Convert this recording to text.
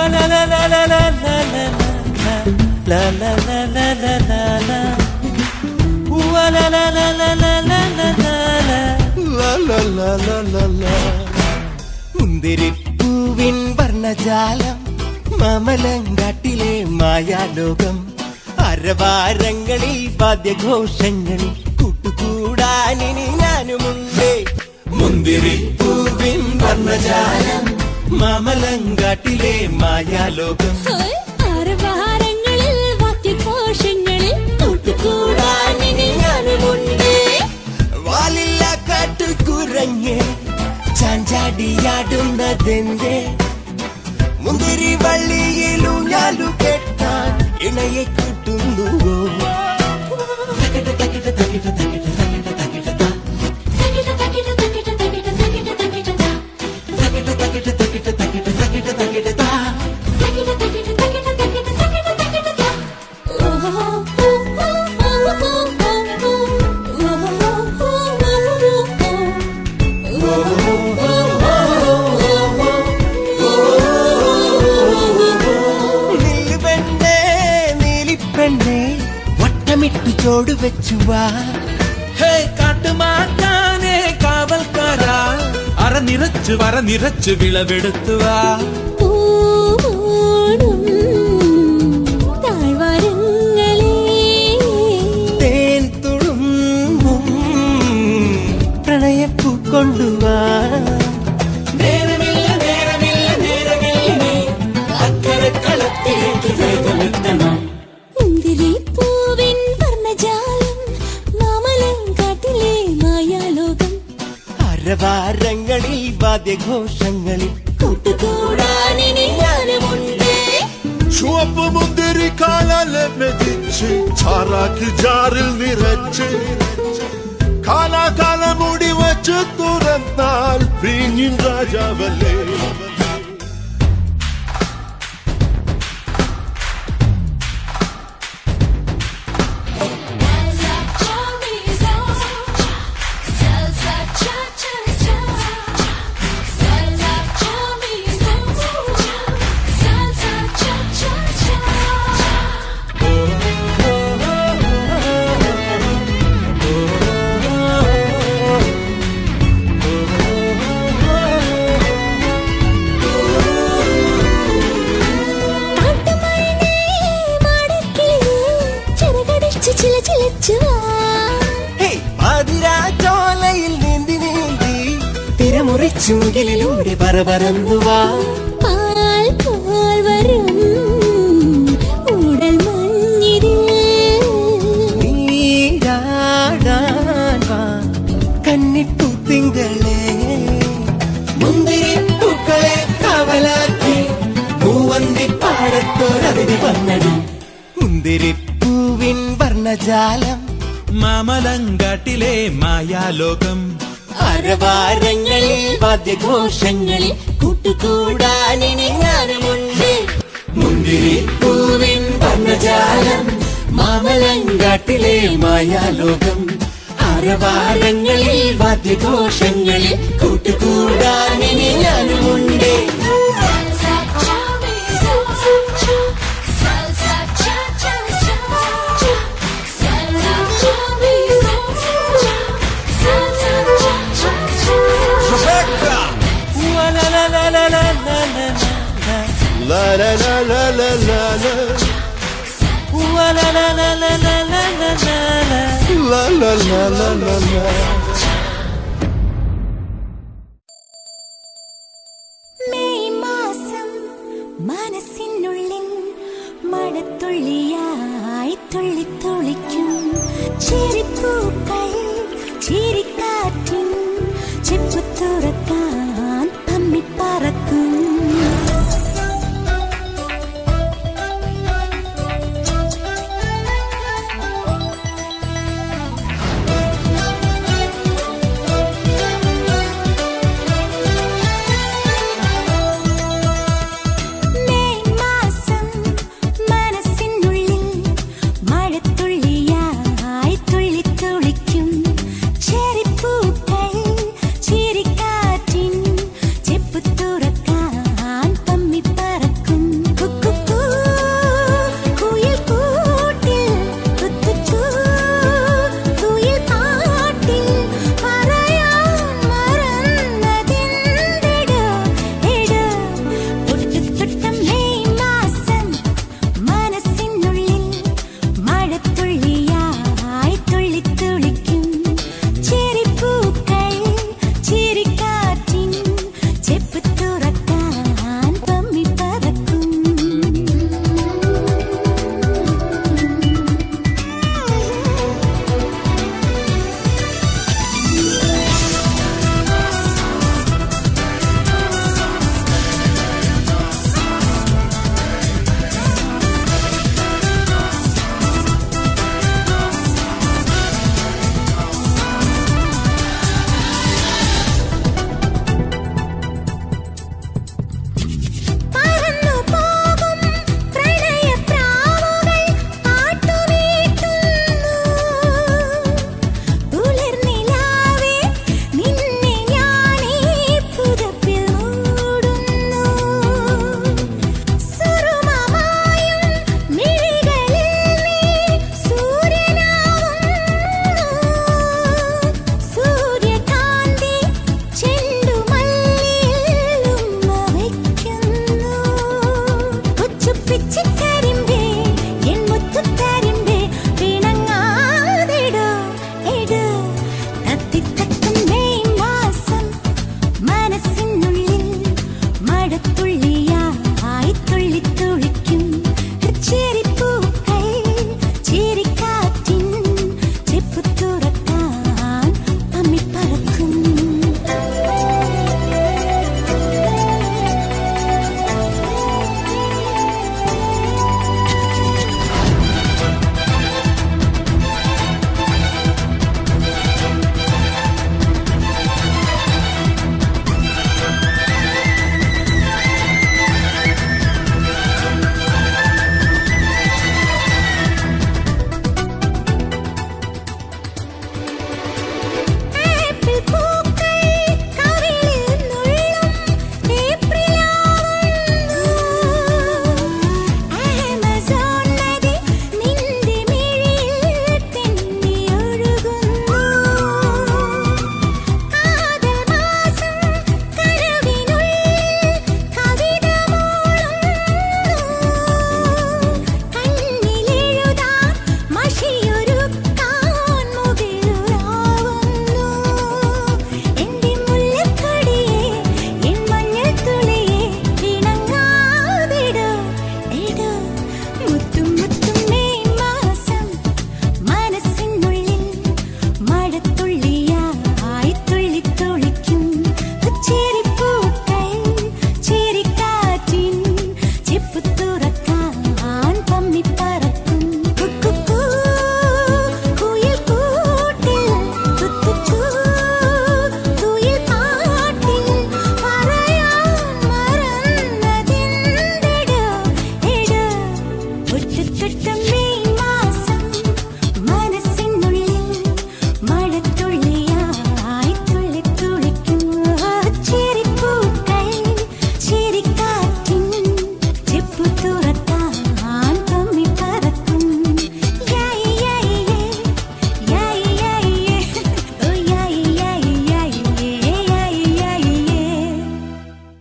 la la la la la la la la la la la la la Ooh, la la la la la la la la la la la la la la മുന്തിരിപ്പൂവിൻ വർണ്ണജാലം മാമലങ്കാട്ടിലെ മായാലോകം അരവാരങ്ങളിൽ വാദ്യഘോഷങ്ങളിൽ കൂട്ടുകൂടാനിനി ഞാനുമുണ്ട് മുന്തിരിപ്പൂവിൻ വർണ്ണജാലം മാമലങ്കാട്ടിലെ മായാലോകം ആരവാരങ്ങളിൽ വാദ്യഘോഷങ്ങളിൽ കൂട്ടുകൂടാനിനി ഞാനുമുണ്ട് വാലില്ല കാട്ടിൽ കുരങ്ങ് ചാഞ്ചാടിയാടുന്നതെന്റെ മുന്തിരി വള്ളിയിലൂഞ്ഞാലു കെട്ടാൻ ഇണയെ കൂട്ടുന്നുവോ തകിട തകിട തകിട തകിട തകിട തകിട താ. തകിട തകിട തകിട തകിട തകിട തകിട താ. തകിട തകിട തകിട തകിട തകിട തകിട താ. തകിട തകിട തകിട തകിട തകിട തകിട താ. ഓഹോ ഓ ഓ ഓ ഓ നില്ല് പെണ്ണേ, നീലിപ്പെണ്ണേ, വട്ടമിട്ട് ചോട് വെച്ചുവാ ഹേ കാട്ടുമാറ്റാനേ കാവൽക്കാരാ അറ നിറച്ച് വര നിറച്ച് വിളവെടുത്തുവാ പൂവോടും താഴ്വാരങ്ങളേ തേൻ തുളുമ്പും പ്രണയപ്പൂ കൊണ്ടുവാ നേരമില്ല നേരമില്ല നേരമില്ല അക്കരെ കളത്തിലേക്ക് വേഗമെത്തണം മുന്തിരി പൂവിൻ വർണ്ണജാലം മാമലങ്കാട്ടിലെ മായാലോകം അരവാരങ്ങളിൽ വാദ്യഘോഷങ്ങളിൽ കൂട്ടുകൂടാനിനി ഞാനുമുണ്ട് ചുവപ്പ് മുന്തിരി കാലാലെ മെതിച്ച് ചാറാക്കി ജാറിൽ നിറച്ച് കാലാകാലം മുടി വച്ച് തുറന്നാൽ വീഞ്ഞിൻ രാജാവല്ലേ ചില ചിലച്ചു ഹേയ്, പാതിരാച്ചോലയിൽ നീന്തി നീന്തി തിരമുറിച്ചു മുകിലിലൂടെ പറപറന്നുവാ പാൽ പോൽ വരും ഉടൽ മഞ്ഞിരിൽ നീരാടാൻ വാ കന്നിപ്പൂ തിങ്കളെ മുന്തിരിപ്പൂക്കളെ കാവലാക്കി മൂവന്തി പാടത്തോരതിഥി വന്നടി മുന്തിരിപ്പൂവിൻ വർണ്ണജാലം മാമലങ്കാട്ടിലെ മായാലോകം അരവാരങ്ങളിൽ വാദ്യഘോഷങ്ങളിൽ കൂട്ടുകൂടാനിനി ഞാനുമുണ്ട് മുന്തിരിപ്പൂവിൻ വർണ്ണജാലം മാമലങ്കാട്ടിലെ മായാലോകം അരവാരങ്ങളിൽ വാദ്യഘോഷങ്ങളിൽ കൂട്ടുകൂടാനിനി ഞാനുമുണ്ട് La la la la la la la la la la la la la May മാസം മനസ്സിനുള്ളിൽ മഴത്തുള്ളിയാ